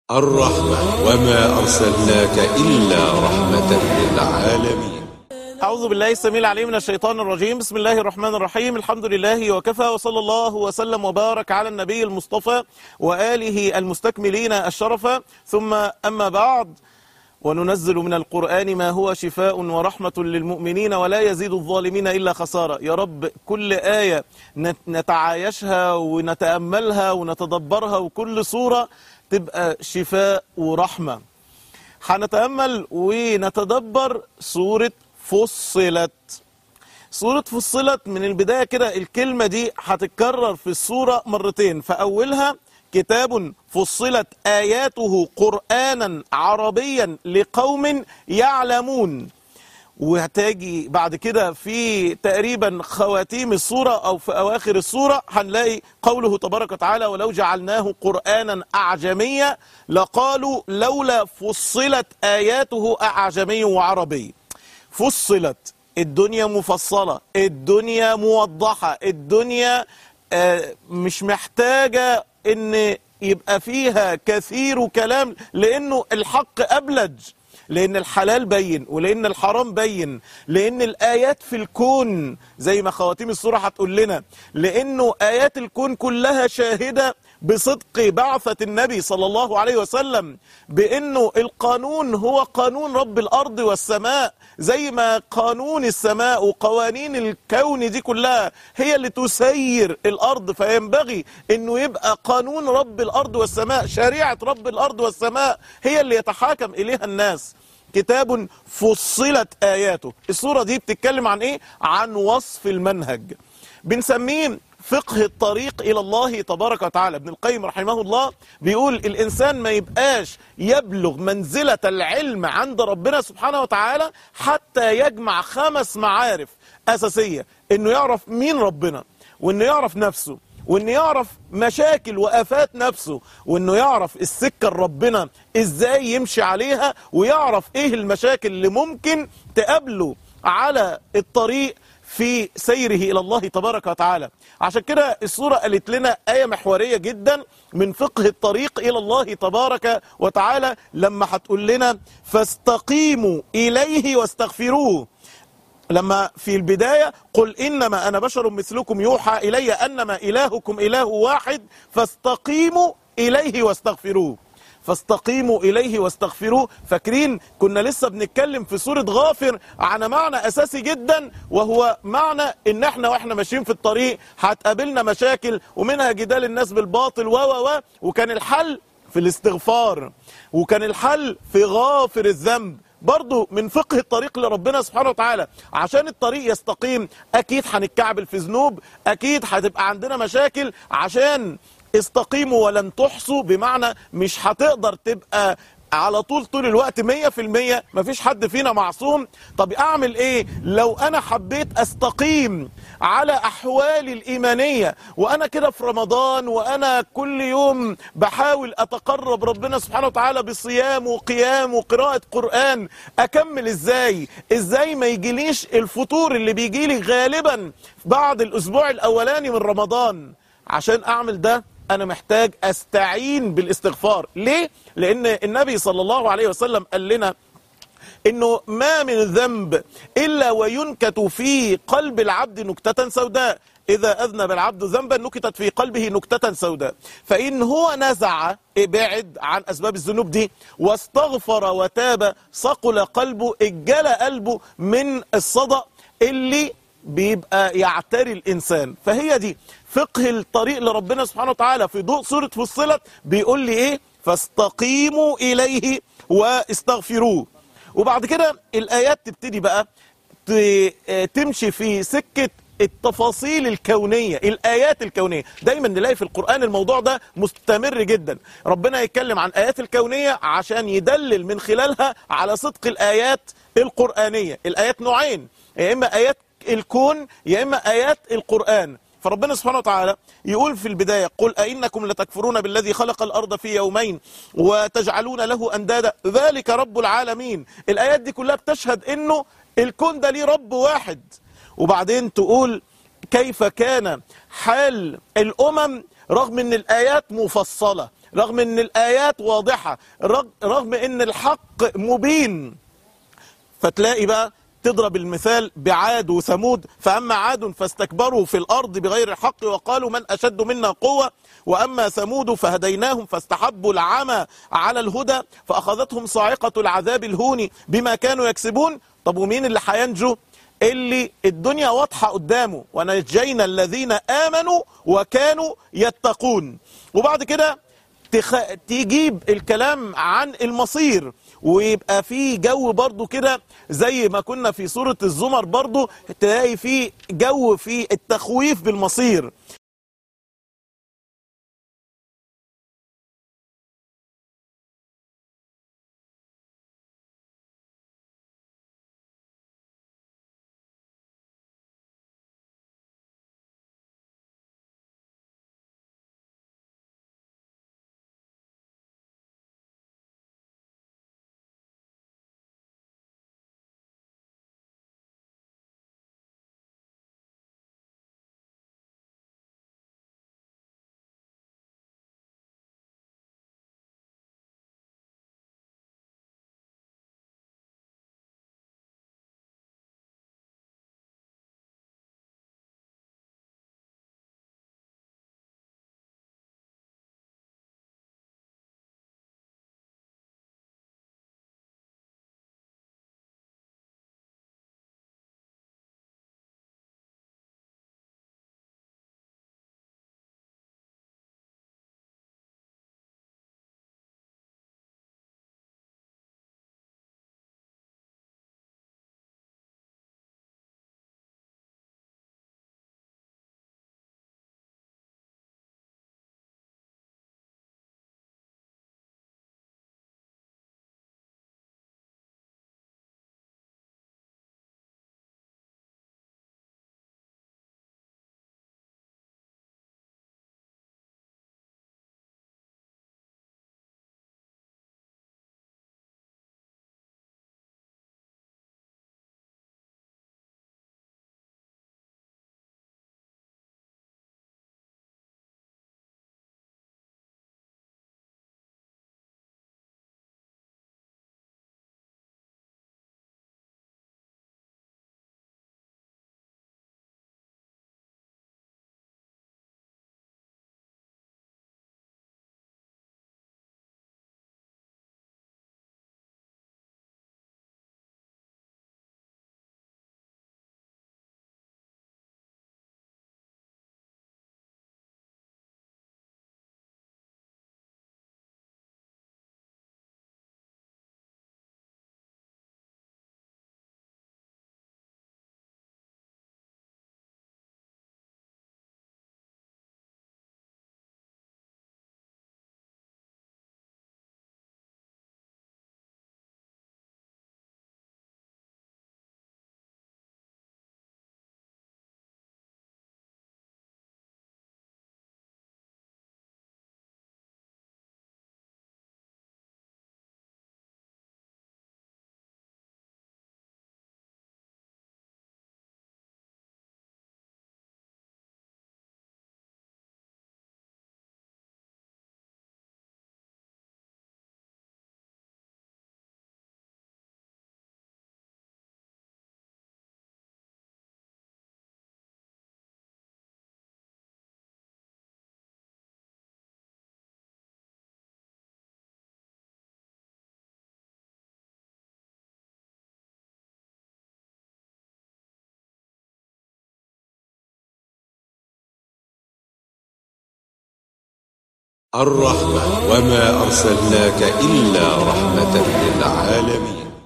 الرحمة وما أرسلناك إلا رحمة للعالمين أعوذ بالله السميع العليم من الشيطان الرجيم بسم الله الرحمن الرحيم الحمد لله وكفى وصلى الله وسلم وبارك على النبي المصطفى وآله المستكملين الشرف ثم أما بعد وننزل من القرآن ما هو شفاء ورحمة للمؤمنين ولا يزيد الظالمين إلا خسارة يا رب كل آية نتعايشها ونتأملها ونتدبرها وكل صورة تبقى شفاء ورحمة هنتأمل ونتدبر سورة فصلت سورة فصلت من البداية كده الكلمة دي هتتكرر في السورة مرتين فأولها كتاب فصلت آياته قرآنا عربيا لقوم يعلمون وهتاجي بعد كده في تقريبا خواتيم السورة أو في أواخر السورة هنلاقي قوله تبارك وتعالى ولو جعلناه قرآنا أعجميا لقالوا لولا فصلت آياته أعجمي وعربي فصلت الدنيا مفصلة الدنيا موضحة الدنيا آه، مش محتاجة ان يبقى فيها كثير كلام لانه الحق ابلج لان الحلال بين ولان الحرام بين لان الايات في الكون زي ما خواتيم السوره هتقول لنا لانه ايات الكون كلها شاهده بصدق بعثة النبي صلى الله عليه وسلم بانه القانون هو قانون رب الارض والسماء زي ما قانون السماء وقوانين الكون دي كلها هي اللي تسير الارض فينبغي انه يبقى قانون رب الارض والسماء شريعة رب الارض والسماء هي اللي يتحاكم اليها الناس كتاب فصلت آياته السورة دي بتتكلم عن ايه عن وصف المنهج بنسميه فقه الطريق إلى الله تبارك وتعالى ابن القيم رحمه الله بيقول الإنسان ما يبقاش يبلغ منزلة العلم عند ربنا سبحانه وتعالى حتى يجمع خمس معارف أساسية إنه يعرف مين ربنا وإنه يعرف نفسه وانه يعرف مشاكل وافات نفسه وانه يعرف السكه لربنا ازاي يمشي عليها ويعرف ايه المشاكل اللي ممكن تقابله على الطريق في سيره الى الله تبارك وتعالى عشان كده السوره قالت لنا ايه محوريه جدا من فقه الطريق الى الله تبارك وتعالى لما هتقول لنا فاستقيموا اليه واستغفروه لما في البداية قل إنما أنا بشر مثلكم يوحى إلي أنما إلهكم إله واحد فاستقيموا إليه واستغفروه فاستقيموا إليه واستغفروه فاكرين كنا لسه بنتكلم في سورة غافر عن معنى أساسي جدا وهو معنى إن احنا واحنا ماشيين في الطريق هتقابلنا مشاكل ومنها جدال الناس بالباطل و و و وكان الحل في الاستغفار وكان الحل في غافر الذنب برضو من فقه الطريق لربنا سبحانه وتعالى عشان الطريق يستقيم اكيد هنتكعبل في ذنوب اكيد هتبقى عندنا مشاكل عشان استقيموا ولن تحصوا بمعنى مش هتقدر تبقى على طول طول الوقت مية في المية مفيش حد فينا معصوم طب اعمل ايه لو انا حبيت استقيم على احوالي الايمانية وانا كده في رمضان وانا كل يوم بحاول اتقرب ربنا سبحانه وتعالى بصيام وقيام وقراءة قرآن اكمل ازاي ازاي ما يجيليش الفطور اللي بيجيلي غالبا بعد الاسبوع الاولاني من رمضان عشان اعمل ده انا محتاج استعين بالاستغفار ليه لان النبي صلى الله عليه وسلم قال لنا انه ما من ذنب الا وينكت في قلب العبد نكتة سوداء إذا أذنب العبد ذنبا نكتت في قلبه نكتة سوداء فإن هو نزع بعد عن أسباب الذنوب دي واستغفر وتاب صقل قلبه اجلى قلبه من الصدأ اللي بيبقى يعتري الإنسان فهي دي فقه الطريق لربنا سبحانه وتعالى في ضوء سورة فصلت بيقول لي إيه فاستقيموا إليه واستغفروه وبعد كده الآيات تبتدي بقى تمشي في سكة التفاصيل الكونية الآيات الكونية دايما نلاقي في القرآن الموضوع ده مستمر جدا ربنا يتكلم عن آيات الكونية عشان يدلل من خلالها على صدق الآيات القرآنية الآيات نوعين يا إما آيات الكون يا إما آيات القرآن فربنا سبحانه وتعالى يقول في البداية قل أئنكم لتكفرون بالذي خلق الأرض في يومين وتجعلون له أندادا ذلك رب العالمين الآيات دي كلها بتشهد أنه الكون ده ليه رب واحد وبعدين تقول كيف كان حال الأمم رغم أن الآيات مفصلة رغم ان الايات واضحة رغ- رغم ان الحق مبين فتلاقي بقى تضرب المثال بعاد وثمود فأما عاد فاستكبروا في الأرض بغير الحق وقالوا من أشد منا قوة وأما ثمود فهديناهم فاستحبوا العمى على الهدى فأخذتهم صاعقة العذاب الهون بما كانوا يكسبون طب ومين اللي هينجو اللي الدنيا واضحة قدامه ونجينا الذين آمنوا وكانوا يتقون وبعد كده تخ... تجيب الكلام عن المصير ويبقى في جو برضو كده زي ما كنا في سورة الزمر برضو تلاقي في جو في التخويف بالمصير الرحمة وما أرسلناك إلا رحمة للعالمين